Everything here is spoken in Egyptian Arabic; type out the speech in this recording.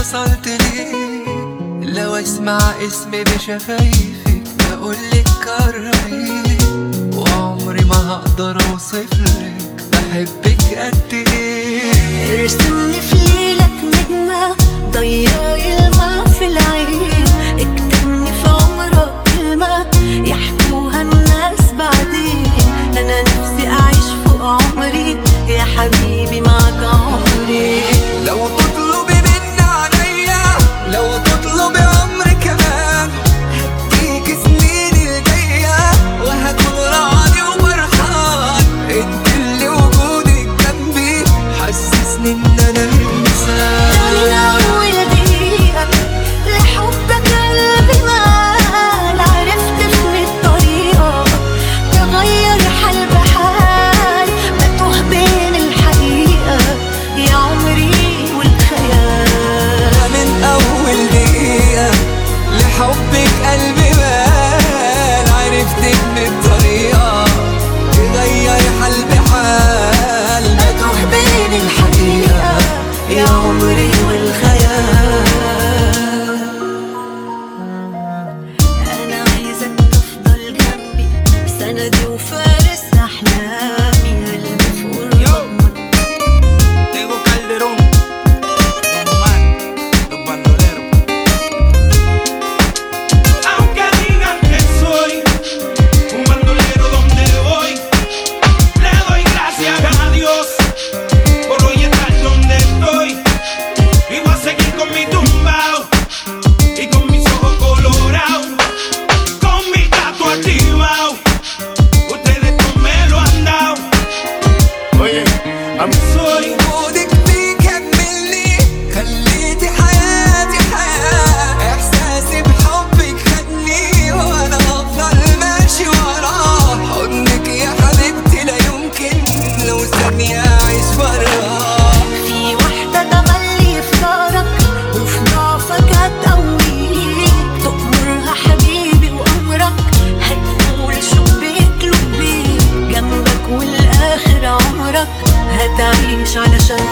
وصلت ليه لو اسمع اسمي بشفايفك بقولك كرهي وعمري ما هقدر اوصفلك بحبك قد ايه ارسمني في ليلك نجمة ضيعي الماء في العين اكتبني في عمرك كلمة يحكوها الناس بعدين أنا نفسي أعيش فوق عمري يا حبيبي معك عمري لو تطلبي مني عليا لو تطلبي عمري كمان هديك سنيني الجاية وهكون راضي وفرحان انت اللي وجودك جنبي حسسني ان انا من انسان أول دقيقة لحبك قلبي مال عرفت في الطريقة تغير حال بحال بتوه بين الحقيقة يا عمري والخيال من اول دقيقة لحبك قلبي مال عرفتك بالطريقة تغير حال بحال بتوه بين الحقيقة يا عمري والخيال أنا عايزك تفضل جنبي سندي وفارس أحلامي قلبي فوق الرمل Tego Calderón, Don Omar, los bandoleros. Aunque digan que soy un bandolero donde voy, le doy gracias a Dios por hoy estar donde estoy. Y voy a seguir con mi tumbao y con mis ojos colorados, con mi gato activado. Ustedes no me lo han dado. Oye, a mí soy. وجودك بيكملني خليتي حياتي حياة إحساسي بحبك خدني وأنا أفضل ماشي وراه حضنك يا حبيبتي لا يمكن لو ثانية أعيش براه في وحدة تملي في دارك وفي ضعفك هتقويك تأمرها حبيبي وأمرك هتقول شو بيك لبيك جنبك والآخر عمرك هتعيش علشان